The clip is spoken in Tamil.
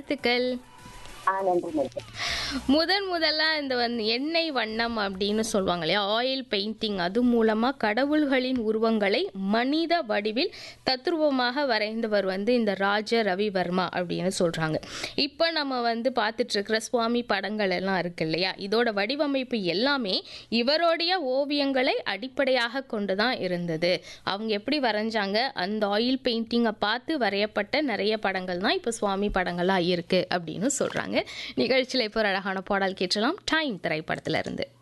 வாழ்த்துக்கள் ஆ நன்றி நன்றி முதன் முதல்ல இந்த வந்து எண்ணெய் வண்ணம் அப்படின்னு சொல்லுவாங்க இல்லையா ஆயில் பெயிண்டிங் அது மூலமா கடவுள்களின் உருவங்களை மனித வடிவில் தத்ரூபமாக வரைந்தவர் வந்து இந்த ராஜ ரவிவர்மா அப்படின்னு சொல்றாங்க இப்போ நம்ம வந்து பார்த்துட்டு இருக்கிற சுவாமி படங்கள் எல்லாம் இருக்கு இல்லையா இதோட வடிவமைப்பு எல்லாமே இவருடைய ஓவியங்களை அடிப்படையாக கொண்டு தான் இருந்தது அவங்க எப்படி வரைஞ்சாங்க அந்த ஆயில் பெயிண்டிங்கை பார்த்து வரையப்பட்ட நிறைய படங்கள் தான் இப்போ சுவாமி படங்களாக இருக்கு அப்படின்னு சொல்றாங்க நிகழ்ச்சியில் இப்போ ஒரு அழகான பாடல் கேட்டலாம் டைம் திரைப்படத்துல இருந்து